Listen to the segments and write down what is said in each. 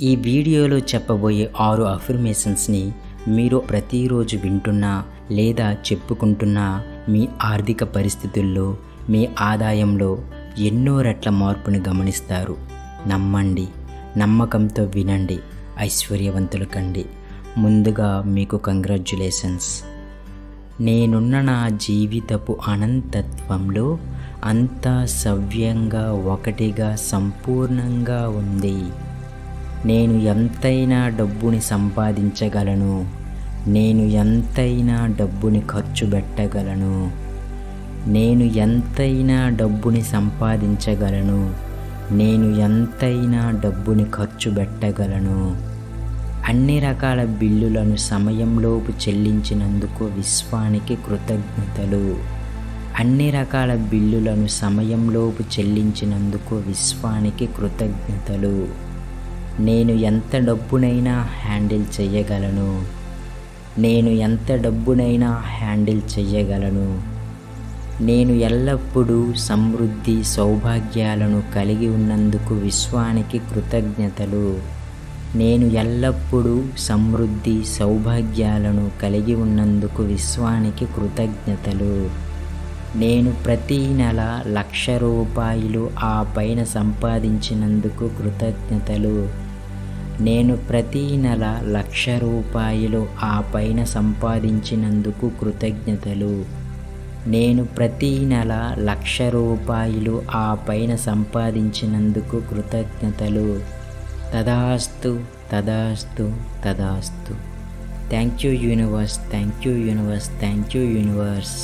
ఈ వీడియోలో చెప్పబోయే ఆరు అఫర్మేషన్స్ని మీరు ప్రతిరోజు వింటున్నా లేదా చెప్పుకుంటున్నా మీ ఆర్థిక పరిస్థితుల్లో మీ ఆదాయంలో ఎన్నో రెట్ల మార్పుని గమనిస్తారు నమ్మండి నమ్మకంతో వినండి ఐశ్వర్యవంతులు కండి ముందుగా మీకు కంగ్రాచ్యులేషన్స్ నేనున్న నా జీవితపు అనంతత్వంలో అంతా సవ్యంగా ఒకటిగా సంపూర్ణంగా ఉంది నేను ఎంతైనా డబ్బుని సంపాదించగలను నేను ఎంతైనా డబ్బుని ఖర్చు పెట్టగలను నేను ఎంతైనా డబ్బుని సంపాదించగలను నేను ఎంతైనా డబ్బుని ఖర్చు పెట్టగలను అన్ని రకాల బిల్లులను సమయంలోపు చెల్లించినందుకు విశ్వానికి కృతజ్ఞతలు అన్ని రకాల బిల్లులను సమయంలోపు చెల్లించినందుకు విశ్వానికి కృతజ్ఞతలు నేను ఎంత డబ్బునైనా హ్యాండిల్ చేయగలను నేను ఎంత డబ్బునైనా హ్యాండిల్ చేయగలను నేను ఎల్లప్పుడూ సమృద్ధి సౌభాగ్యాలను కలిగి ఉన్నందుకు విశ్వానికి కృతజ్ఞతలు నేను ఎల్లప్పుడూ సమృద్ధి సౌభాగ్యాలను కలిగి ఉన్నందుకు విశ్వానికి కృతజ్ఞతలు నేను ప్రతి నెల లక్ష రూపాయలు ఆ పైన సంపాదించినందుకు కృతజ్ఞతలు నేను ప్రతి నెల లక్ష రూపాయలు ఆ పైన సంపాదించినందుకు కృతజ్ఞతలు నేను ప్రతి నెల లక్ష రూపాయలు ఆ పైన సంపాదించినందుకు కృతజ్ఞతలు తదాస్తు తదాస్తు తదాస్తు thank you universe thank you universe thank you universe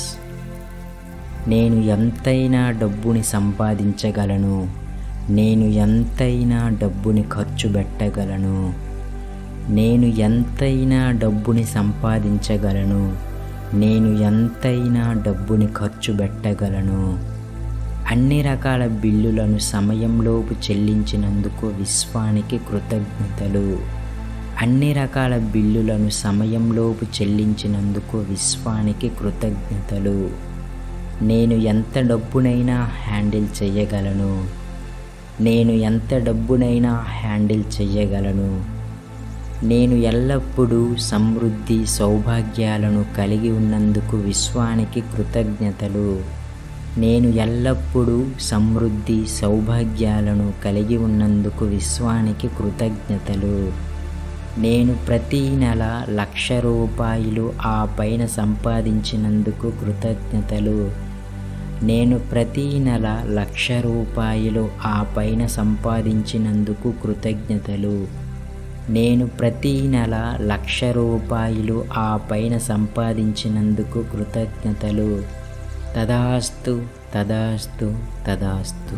నేను ఎంతైనా డబ్బుని సంపాదించగలను నేను ఎంతైనా డబ్బుని ఖర్చు పెట్టగలను నేను ఎంతైనా డబ్బుని సంపాదించగలను నేను ఎంతైనా డబ్బుని ఖర్చు పెట్టగలను అన్ని రకాల బిల్లులను సమయంలోపు చెల్లించినందుకు విశ్వానికి కృతజ్ఞతలు అన్ని రకాల బిల్లులను సమయంలోపు చెల్లించినందుకు విశ్వానికి కృతజ్ఞతలు నేను ఎంత డబ్బునైనా హ్యాండిల్ చేయగలను నేను ఎంత డబ్బునైనా హ్యాండిల్ చేయగలను నేను ఎల్లప్పుడూ సమృద్ధి సౌభాగ్యాలను కలిగి ఉన్నందుకు విశ్వానికి కృతజ్ఞతలు నేను ఎల్లప్పుడూ సమృద్ధి సౌభాగ్యాలను కలిగి ఉన్నందుకు విశ్వానికి కృతజ్ఞతలు నేను ప్రతి నెల లక్ష రూపాయలు ఆ పైన సంపాదించినందుకు కృతజ్ఞతలు నేను ప్రతి నెల లక్ష రూపాయలు ఆ పైన సంపాదించినందుకు కృతజ్ఞతలు నేను ప్రతి నెల లక్ష రూపాయలు ఆ పైన సంపాదించినందుకు కృతజ్ఞతలు తదాస్తు తదాస్తు తదాస్తు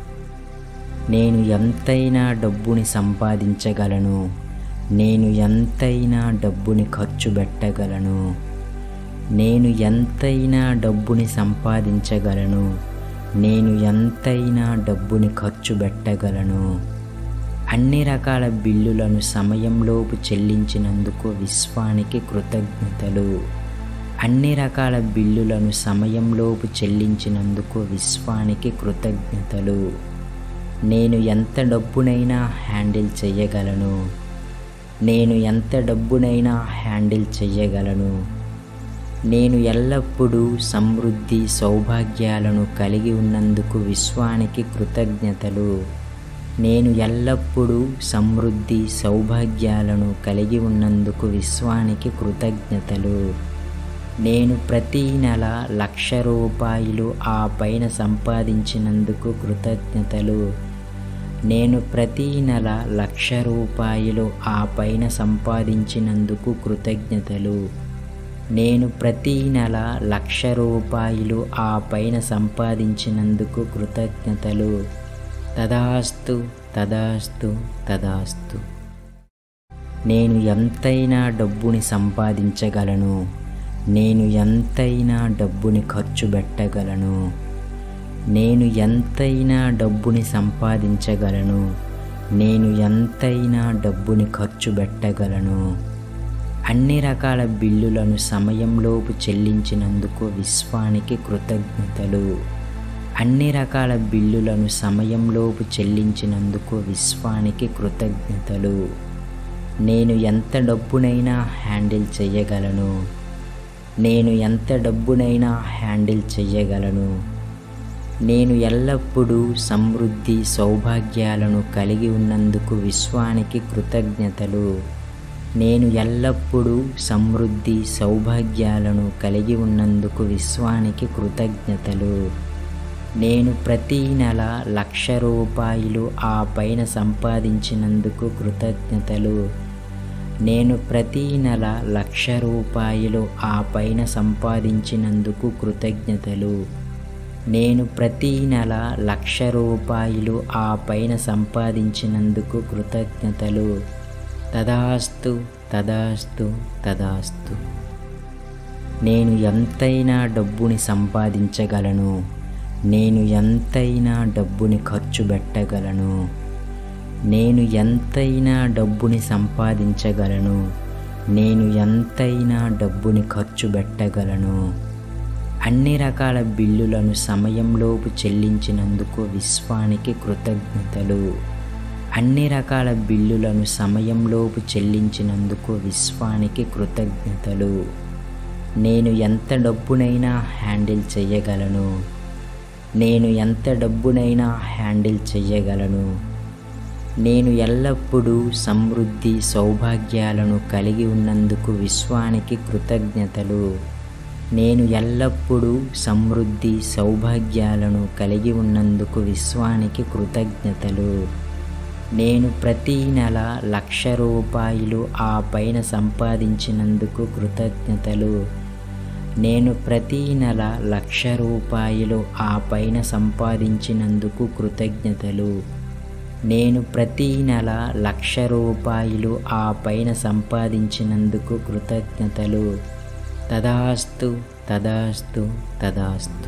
నేను ఎంతైనా డబ్బుని సంపాదించగలను నేను ఎంతైనా డబ్బుని ఖర్చు పెట్టగలను నేను ఎంతైనా డబ్బుని సంపాదించగలను నేను ఎంతైనా డబ్బుని ఖర్చు పెట్టగలను అన్ని రకాల బిల్లులను సమయంలోపు చెల్లించినందుకు విశ్వానికి కృతజ్ఞతలు అన్ని రకాల బిల్లులను సమయంలోపు చెల్లించినందుకు విశ్వానికి కృతజ్ఞతలు నేను ఎంత డబ్బునైనా హ్యాండిల్ చేయగలను నేను ఎంత డబ్బునైనా హ్యాండిల్ చేయగలను నేను ఎల్లప్పుడూ సమృద్ధి సౌభాగ్యాలను కలిగి ఉన్నందుకు విశ్వానికి కృతజ్ఞతలు నేను ఎల్లప్పుడూ సమృద్ధి సౌభాగ్యాలను కలిగి ఉన్నందుకు విశ్వానికి కృతజ్ఞతలు నేను ప్రతి నెల లక్ష రూపాయలు ఆ పైన సంపాదించినందుకు కృతజ్ఞతలు నేను ప్రతి నెల లక్ష రూపాయలు ఆ పైన సంపాదించినందుకు కృతజ్ఞతలు నేను ప్రతి నెల లక్ష రూపాయలు ఆ పైన సంపాదించినందుకు కృతజ్ఞతలు తదాస్తు తదాస్తు తదాస్తు నేను ఎంతైనా డబ్బుని సంపాదించగలను నేను ఎంతైనా డబ్బుని ఖర్చు పెట్టగలను నేను ఎంతైనా డబ్బుని సంపాదించగలను నేను ఎంతైనా డబ్బుని ఖర్చు పెట్టగలను అన్ని రకాల బిల్లులను సమయంలోపు చెల్లించినందుకు విశ్వానికి కృతజ్ఞతలు అన్ని రకాల బిల్లులను సమయంలోపు చెల్లించినందుకు విశ్వానికి కృతజ్ఞతలు నేను ఎంత డబ్బునైనా హ్యాండిల్ చెయ్యగలను నేను ఎంత డబ్బునైనా హ్యాండిల్ చెయ్యగలను నేను ఎల్లప్పుడూ సమృద్ధి సౌభాగ్యాలను కలిగి ఉన్నందుకు విశ్వానికి కృతజ్ఞతలు నేను ఎల్లప్పుడూ సమృద్ధి సౌభాగ్యాలను కలిగి ఉన్నందుకు విశ్వానికి కృతజ్ఞతలు నేను ప్రతి నెల లక్ష రూపాయలు ఆ పైన సంపాదించినందుకు కృతజ్ఞతలు నేను ప్రతి నెల లక్ష రూపాయలు ఆ పైన సంపాదించినందుకు కృతజ్ఞతలు నేను ప్రతి నెల లక్ష రూపాయలు ఆ పైన సంపాదించినందుకు కృతజ్ఞతలు తదాస్తు తదాస్తు తదాస్తు నేను ఎంతైనా డబ్బుని సంపాదించగలను నేను ఎంతైనా డబ్బుని ఖర్చు పెట్టగలను నేను ఎంతైనా డబ్బుని సంపాదించగలను నేను ఎంతైనా డబ్బుని ఖర్చు పెట్టగలను అన్ని రకాల బిల్లులను సమయంలోపు చెల్లించినందుకు విశ్వానికి కృతజ్ఞతలు అన్ని రకాల బిల్లులను సమయంలోపు చెల్లించినందుకు విశ్వానికి కృతజ్ఞతలు నేను ఎంత డబ్బునైనా హ్యాండిల్ చెయ్యగలను నేను ఎంత డబ్బునైనా హ్యాండిల్ చెయ్యగలను నేను ఎల్లప్పుడూ సమృద్ధి సౌభాగ్యాలను కలిగి ఉన్నందుకు విశ్వానికి కృతజ్ఞతలు నేను ఎల్లప్పుడూ సమృద్ధి సౌభాగ్యాలను కలిగి ఉన్నందుకు విశ్వానికి కృతజ్ఞతలు నేను ప్రతి నెల లక్ష రూపాయలు ఆ పైన సంపాదించినందుకు కృతజ్ఞతలు నేను ప్రతి నెల లక్ష రూపాయలు ఆ పైన సంపాదించినందుకు కృతజ్ఞతలు నేను ప్రతి నెల లక్ష రూపాయలు ఆ పైన సంపాదించినందుకు కృతజ్ఞతలు తదాస్తు తదాస్తు తదాస్తు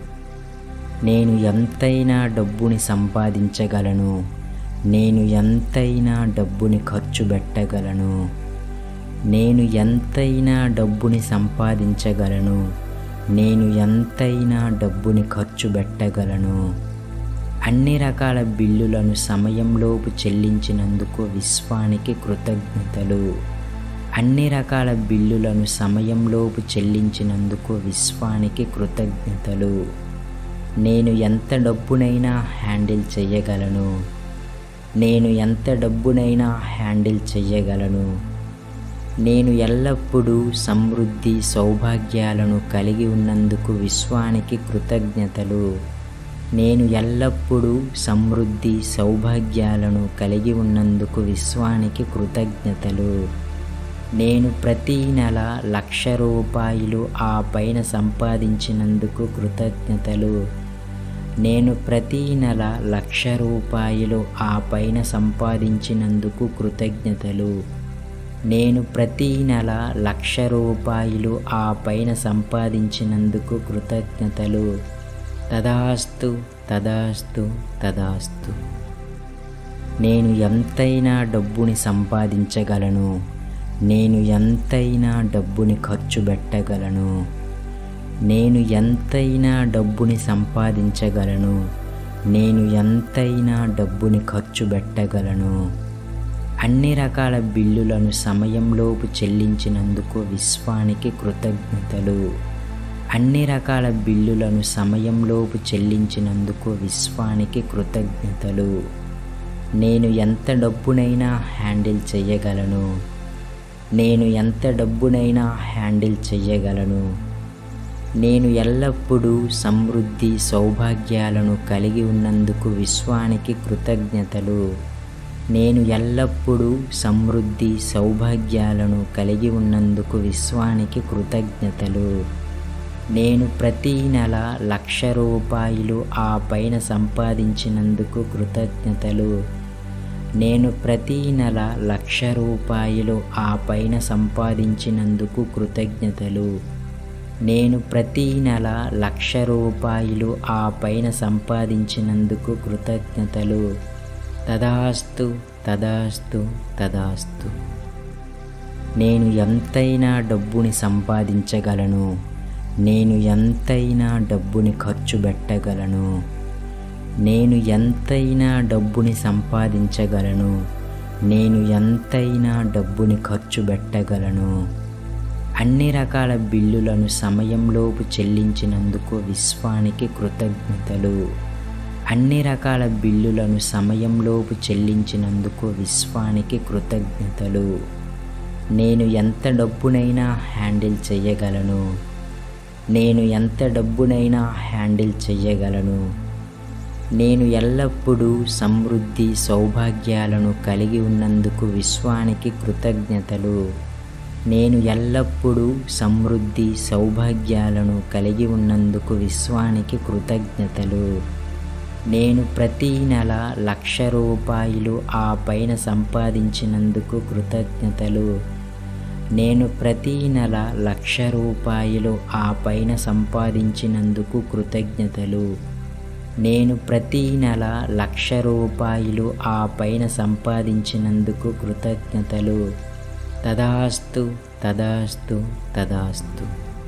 నేను ఎంతైనా డబ్బుని సంపాదించగలను నేను ఎంతైనా డబ్బుని ఖర్చు పెట్టగలను నేను ఎంతైనా డబ్బుని సంపాదించగలను నేను ఎంతైనా డబ్బుని ఖర్చు పెట్టగలను అన్ని రకాల బిల్లులను సమయంలోపు చెల్లించినందుకు విశ్వానికి కృతజ్ఞతలు అన్ని రకాల బిల్లులను సమయంలోపు చెల్లించినందుకు విశ్వానికి కృతజ్ఞతలు నేను ఎంత డబ్బునైనా హ్యాండిల్ చెయ్యగలను నేను ఎంత డబ్బునైనా హ్యాండిల్ చెయ్యగలను నేను ఎల్లప్పుడూ సమృద్ధి సౌభాగ్యాలను కలిగి ఉన్నందుకు విశ్వానికి కృతజ్ఞతలు నేను ఎల్లప్పుడూ సమృద్ధి సౌభాగ్యాలను కలిగి ఉన్నందుకు విశ్వానికి కృతజ్ఞతలు నేను ప్రతి నెల లక్ష రూపాయలు ఆ పైన సంపాదించినందుకు కృతజ్ఞతలు నేను ప్రతి నెల లక్ష రూపాయలు ఆ పైన సంపాదించినందుకు కృతజ్ఞతలు నేను ప్రతి నెల లక్ష రూపాయలు ఆ పైన సంపాదించినందుకు కృతజ్ఞతలు తదాస్తు తదాస్తు తదాస్తు నేను ఎంతైనా డబ్బుని సంపాదించగలను నేను ఎంతైనా డబ్బుని ఖర్చు పెట్టగలను నేను ఎంతైనా డబ్బుని సంపాదించగలను నేను ఎంతైనా డబ్బుని ఖర్చు పెట్టగలను అన్ని రకాల బిల్లులను సమయంలోపు చెల్లించినందుకు విశ్వానికి కృతజ్ఞతలు అన్ని రకాల బిల్లులను సమయంలోపు చెల్లించినందుకు విశ్వానికి కృతజ్ఞతలు నేను ఎంత డబ్బునైనా హ్యాండిల్ చెయ్యగలను నేను ఎంత డబ్బునైనా హ్యాండిల్ చెయ్యగలను నేను ఎల్లప్పుడూ సమృద్ధి సౌభాగ్యాలను కలిగి ఉన్నందుకు విశ్వానికి కృతజ్ఞతలు నేను ఎల్లప్పుడూ సమృద్ధి సౌభాగ్యాలను కలిగి ఉన్నందుకు విశ్వానికి కృతజ్ఞతలు నేను ప్రతి నెల లక్ష రూపాయలు ఆ పైన సంపాదించినందుకు కృతజ్ఞతలు నేను ప్రతి నెల లక్ష రూపాయలు ఆ పైన సంపాదించినందుకు కృతజ్ఞతలు నేను ప్రతి నెల లక్ష రూపాయలు ఆ పైన సంపాదించినందుకు కృతజ్ఞతలు తదాస్తు తదాస్తు తదాస్తు నేను ఎంతైనా డబ్బుని సంపాదించగలను నేను ఎంతైనా డబ్బుని ఖర్చు పెట్టగలను నేను ఎంతైనా డబ్బుని సంపాదించగలను నేను ఎంతైనా డబ్బుని ఖర్చు పెట్టగలను అన్ని రకాల బిల్లులను సమయంలోపు చెల్లించినందుకు విశ్వానికి కృతజ్ఞతలు అన్ని రకాల బిల్లులను సమయంలోపు చెల్లించినందుకు విశ్వానికి కృతజ్ఞతలు నేను ఎంత డబ్బునైనా హ్యాండిల్ చేయగలను నేను ఎంత డబ్బునైనా హ్యాండిల్ చేయగలను నేను ఎల్లప్పుడూ సమృద్ధి సౌభాగ్యాలను కలిగి ఉన్నందుకు విశ్వానికి కృతజ్ఞతలు నేను ఎల్లప్పుడూ సమృద్ధి సౌభాగ్యాలను కలిగి ఉన్నందుకు విశ్వానికి కృతజ్ఞతలు నేను ప్రతి నెల లక్ష రూపాయలు ఆ పైన సంపాదించినందుకు కృతజ్ఞతలు నేను ప్రతి నెల లక్ష రూపాయలు ఆ పైన సంపాదించినందుకు కృతజ్ఞతలు నేను ప్రతి నెల లక్ష రూపాయలు ఆ పైన సంపాదించినందుకు కృతజ్ఞతలు తదాస్తు తదాస్తు తదాస్తు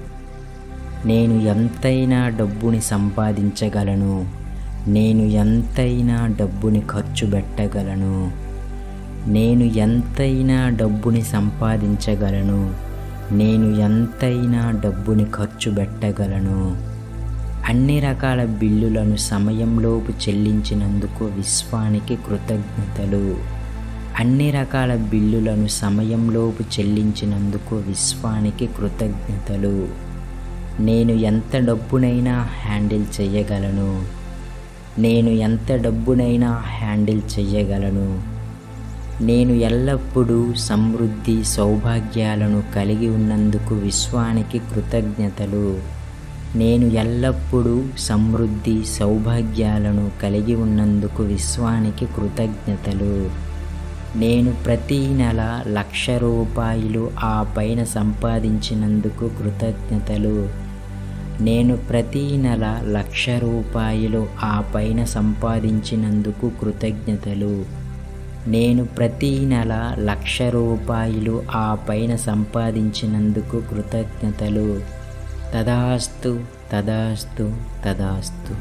నేను ఎంతైనా డబ్బుని సంపాదించగలను నేను ఎంతైనా డబ్బుని ఖర్చు పెట్టగలను నేను ఎంతైనా డబ్బుని సంపాదించగలను నేను ఎంతైనా డబ్బుని ఖర్చు పెట్టగలను అన్ని రకాల బిల్లులను సమయంలోపు చెల్లించినందుకు విశ్వానికి కృతజ్ఞతలు అన్ని రకాల బిల్లులను సమయంలోపు చెల్లించినందుకు విశ్వానికి కృతజ్ఞతలు నేను ఎంత డబ్బునైనా హ్యాండిల్ చేయగలను నేను ఎంత డబ్బునైనా హ్యాండిల్ చేయగలను నేను ఎల్లప్పుడూ సమృద్ధి సౌభాగ్యాలను కలిగి ఉన్నందుకు విశ్వానికి కృతజ్ఞతలు నేను ఎల్లప్పుడూ సమృద్ధి సౌభాగ్యాలను కలిగి ఉన్నందుకు విశ్వానికి కృతజ్ఞతలు నేను ప్రతి నెల లక్ష రూపాయలు ఆ పైన సంపాదించినందుకు కృతజ్ఞతలు నేను ప్రతి నెల లక్ష రూపాయలు ఆ పైన సంపాదించినందుకు కృతజ్ఞతలు నేను ప్రతి నెల లక్ష రూపాయలు ఆ పైన సంపాదించినందుకు కృతజ్ఞతలు తదాస్తు తదాస్తు తదాస్తు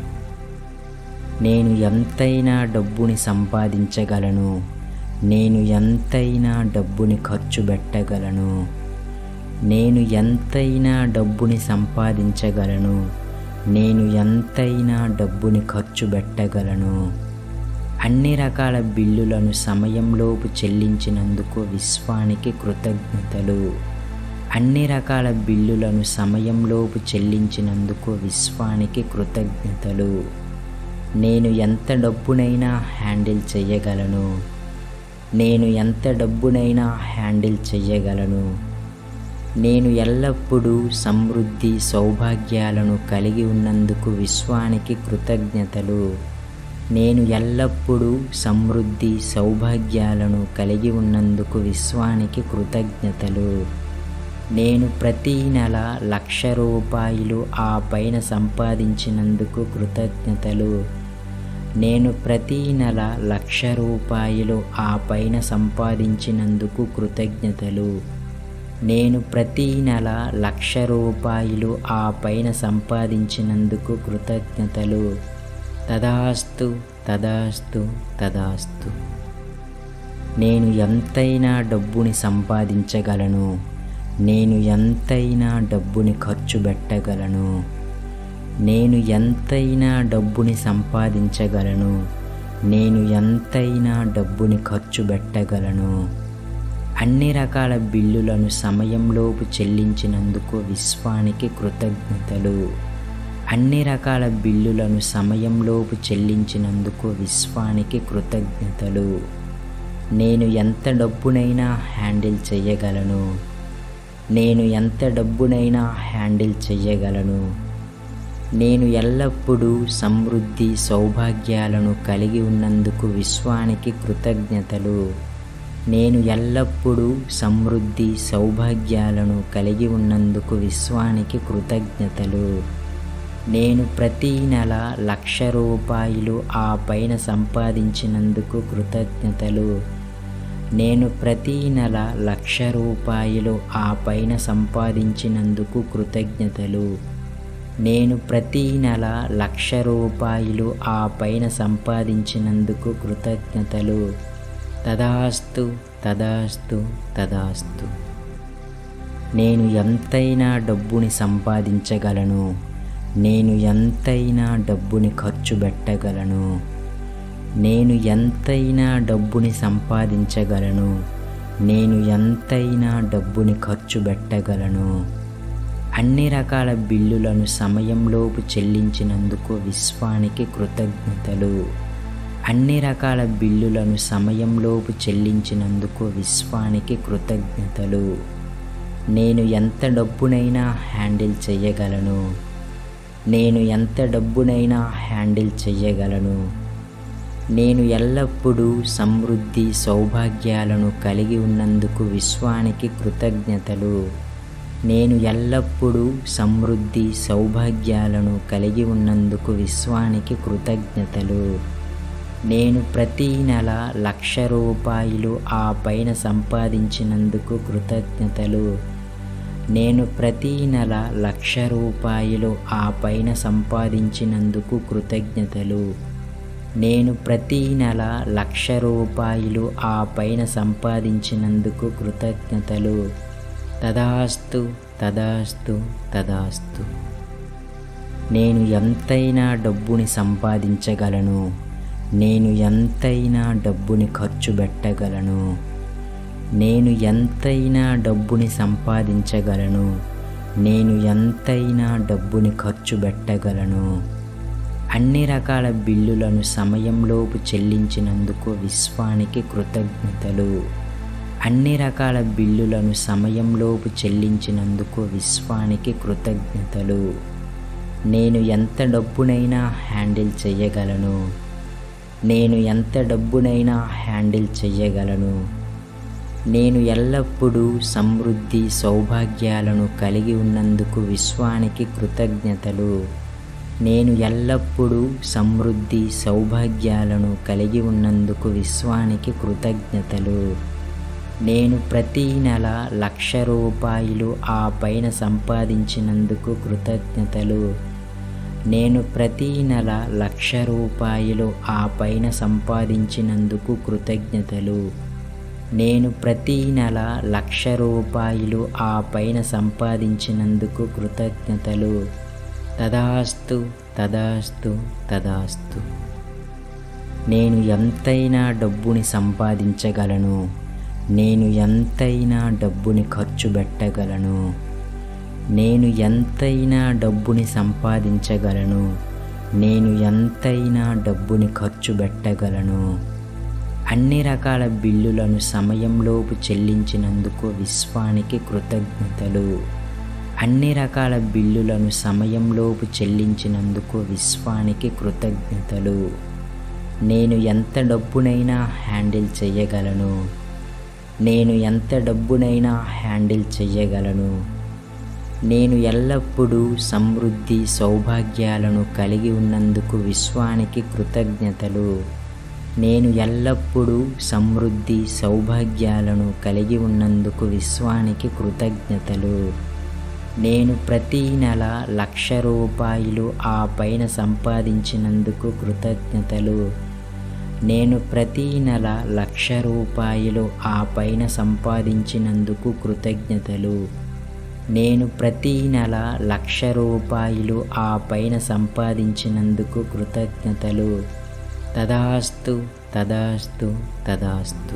నేను ఎంతైనా డబ్బుని సంపాదించగలను నేను ఎంతైనా డబ్బుని ఖర్చు పెట్టగలను నేను ఎంతైనా డబ్బుని సంపాదించగలను నేను ఎంతైనా డబ్బుని ఖర్చు పెట్టగలను అన్ని రకాల బిల్లులను సమయంలోపు చెల్లించినందుకు విశ్వానికి కృతజ్ఞతలు అన్ని రకాల బిల్లులను సమయంలోపు చెల్లించినందుకు విశ్వానికి కృతజ్ఞతలు నేను ఎంత డబ్బునైనా హ్యాండిల్ చేయగలను నేను ఎంత డబ్బునైనా హ్యాండిల్ చేయగలను నేను ఎల్లప్పుడూ సమృద్ధి సౌభాగ్యాలను కలిగి ఉన్నందుకు విశ్వానికి కృతజ్ఞతలు నేను ఎల్లప్పుడూ సమృద్ధి సౌభాగ్యాలను కలిగి ఉన్నందుకు విశ్వానికి కృతజ్ఞతలు నేను ప్రతి నెల లక్ష రూపాయలు ఆ పైన సంపాదించినందుకు కృతజ్ఞతలు నేను ప్రతి నెల లక్ష రూపాయలు ఆ పైన సంపాదించినందుకు కృతజ్ఞతలు నేను ప్రతి నెల లక్ష రూపాయలు ఆ పైన సంపాదించినందుకు కృతజ్ఞతలు తదాస్తు తదాస్తు తదాస్తు నేను ఎంతైనా డబ్బుని సంపాదించగలను నేను ఎంతైనా డబ్బుని ఖర్చు పెట్టగలను నేను ఎంతైనా డబ్బుని సంపాదించగలను నేను ఎంతైనా డబ్బుని ఖర్చు పెట్టగలను అన్ని రకాల బిల్లులను సమయంలోపు చెల్లించినందుకు విశ్వానికి కృతజ్ఞతలు అన్ని రకాల బిల్లులను సమయంలోపు చెల్లించినందుకు విశ్వానికి కృతజ్ఞతలు నేను ఎంత డబ్బునైనా హ్యాండిల్ చేయగలను నేను ఎంత డబ్బునైనా హ్యాండిల్ చేయగలను నేను ఎల్లప్పుడూ సమృద్ధి సౌభాగ్యాలను కలిగి ఉన్నందుకు విశ్వానికి కృతజ్ఞతలు నేను ఎల్లప్పుడూ సమృద్ధి సౌభాగ్యాలను కలిగి ఉన్నందుకు విశ్వానికి కృతజ్ఞతలు నేను ప్రతి నెల లక్ష రూపాయలు ఆ పైన సంపాదించినందుకు కృతజ్ఞతలు నేను ప్రతి నెల లక్ష రూపాయలు ఆ పైన సంపాదించినందుకు కృతజ్ఞతలు నేను ప్రతి నెల లక్ష రూపాయలు ఆ పైన సంపాదించినందుకు కృతజ్ఞతలు తదాస్తు తదాస్తు తదాస్తు నేను ఎంతైనా డబ్బుని సంపాదించగలను నేను ఎంతైనా డబ్బుని ఖర్చు పెట్టగలను నేను ఎంతైనా డబ్బుని సంపాదించగలను నేను ఎంతైనా డబ్బుని ఖర్చు పెట్టగలను అన్ని రకాల బిల్లులను సమయంలోపు చెల్లించినందుకు విశ్వానికి కృతజ్ఞతలు అన్ని రకాల బిల్లులను సమయంలోపు చెల్లించినందుకు విశ్వానికి కృతజ్ఞతలు నేను ఎంత డబ్బునైనా హ్యాండిల్ చేయగలను నేను ఎంత డబ్బునైనా హ్యాండిల్ చేయగలను నేను ఎల్లప్పుడూ సమృద్ధి సౌభాగ్యాలను కలిగి ఉన్నందుకు విశ్వానికి కృతజ్ఞతలు నేను ఎల్లప్పుడూ సమృద్ధి సౌభాగ్యాలను కలిగి ఉన్నందుకు విశ్వానికి కృతజ్ఞతలు నేను ప్రతి నెల లక్ష రూపాయలు ఆ పైన సంపాదించినందుకు కృతజ్ఞతలు నేను ప్రతి నెల లక్ష రూపాయలు ఆ పైన సంపాదించినందుకు కృతజ్ఞతలు నేను ప్రతి నెల లక్ష రూపాయలు ఆ పైన సంపాదించినందుకు కృతజ్ఞతలు తదాస్తు తదాస్తు తదాస్తు నేను ఎంతైనా డబ్బుని సంపాదించగలను నేను ఎంతైనా డబ్బుని ఖర్చు పెట్టగలను నేను ఎంతైనా డబ్బుని సంపాదించగలను నేను ఎంతైనా డబ్బుని ఖర్చు పెట్టగలను అన్ని రకాల బిల్లులను సమయంలోపు చెల్లించినందుకు విశ్వానికి కృతజ్ఞతలు అన్ని రకాల బిల్లులను సమయంలోపు చెల్లించినందుకు విశ్వానికి కృతజ్ఞతలు నేను ఎంత డబ్బునైనా హ్యాండిల్ చేయగలను నేను ఎంత డబ్బునైనా హ్యాండిల్ చేయగలను నేను ఎల్లప్పుడూ సమృద్ధి సౌభాగ్యాలను కలిగి ఉన్నందుకు విశ్వానికి కృతజ్ఞతలు నేను ఎల్లప్పుడూ సమృద్ధి సౌభాగ్యాలను కలిగి ఉన్నందుకు విశ్వానికి కృతజ్ఞతలు నేను ప్రతి నెల లక్ష రూపాయలు ఆ పైన సంపాదించినందుకు కృతజ్ఞతలు నేను ప్రతి నెల లక్ష రూపాయలు ఆ పైన సంపాదించినందుకు కృతజ్ఞతలు నేను ప్రతి నెల లక్ష రూపాయలు ఆ పైన సంపాదించినందుకు కృతజ్ఞతలు తదాస్తు తదాస్తు తదాస్తు నేను ఎంతైనా డబ్బుని సంపాదించగలను నేను ఎంతైనా డబ్బుని ఖర్చు పెట్టగలను నేను ఎంతైనా డబ్బుని సంపాదించగలను నేను ఎంతైనా డబ్బుని ఖర్చు పెట్టగలను అన్ని రకాల బిల్లులను సమయంలోపు చెల్లించినందుకు విశ్వానికి కృతజ్ఞతలు అన్ని రకాల బిల్లులను సమయంలోపు చెల్లించినందుకు విశ్వానికి కృతజ్ఞతలు నేను ఎంత డబ్బునైనా హ్యాండిల్ చేయగలను నేను ఎంత డబ్బునైనా హ్యాండిల్ చేయగలను నేను ఎల్లప్పుడూ సమృద్ధి సౌభాగ్యాలను కలిగి ఉన్నందుకు విశ్వానికి కృతజ్ఞతలు నేను ఎల్లప్పుడూ సమృద్ధి సౌభాగ్యాలను కలిగి ఉన్నందుకు విశ్వానికి కృతజ్ఞతలు నేను ప్రతి నెల లక్ష రూపాయలు ఆ పైన సంపాదించినందుకు కృతజ్ఞతలు నేను ప్రతి నెల లక్ష రూపాయలు ఆ పైన సంపాదించినందుకు కృతజ్ఞతలు నేను ప్రతి నెల లక్ష రూపాయలు ఆ పైన సంపాదించినందుకు కృతజ్ఞతలు తదాస్తు తదాస్తు తదాస్తు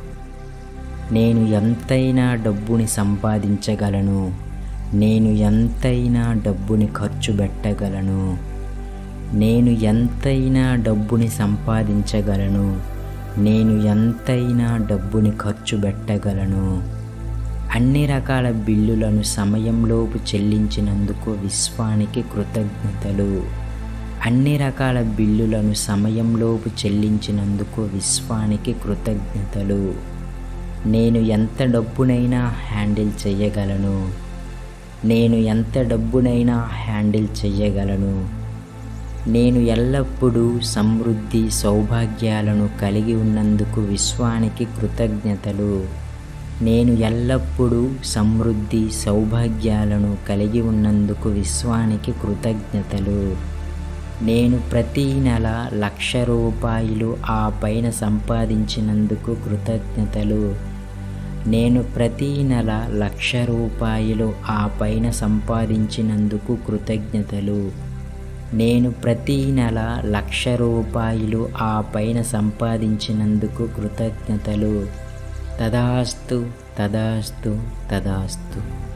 నేను ఎంతైనా డబ్బుని సంపాదించగలను నేను ఎంతైనా డబ్బుని ఖర్చు పెట్టగలను నేను ఎంతైనా డబ్బుని సంపాదించగలను నేను ఎంతైనా డబ్బుని ఖర్చు పెట్టగలను అన్ని రకాల బిల్లులను సమయంలోపు చెల్లించినందుకు విశ్వానికి కృతజ్ఞతలు అన్ని రకాల బిల్లులను సమయంలోపు చెల్లించినందుకు విశ్వానికి కృతజ్ఞతలు నేను ఎంత డబ్బునైనా హ్యాండిల్ చేయగలను నేను ఎంత డబ్బునైనా హ్యాండిల్ చేయగలను నేను ఎల్లప్పుడూ సమృద్ధి సౌభాగ్యాలను కలిగి ఉన్నందుకు విశ్వానికి కృతజ్ఞతలు నేను ఎల్లప్పుడూ సమృద్ధి సౌభాగ్యాలను కలిగి ఉన్నందుకు విశ్వానికి కృతజ్ఞతలు నేను ప్రతి నెల లక్ష రూపాయలు ఆ పైన సంపాదించినందుకు కృతజ్ఞతలు నేను ప్రతి నెల లక్ష రూపాయలు ఆ పైన సంపాదించినందుకు కృతజ్ఞతలు నేను ప్రతి నెల లక్ష రూపాయలు ఆ పైన సంపాదించినందుకు కృతజ్ఞతలు తదాస్తు తదాస్తు తదాస్తు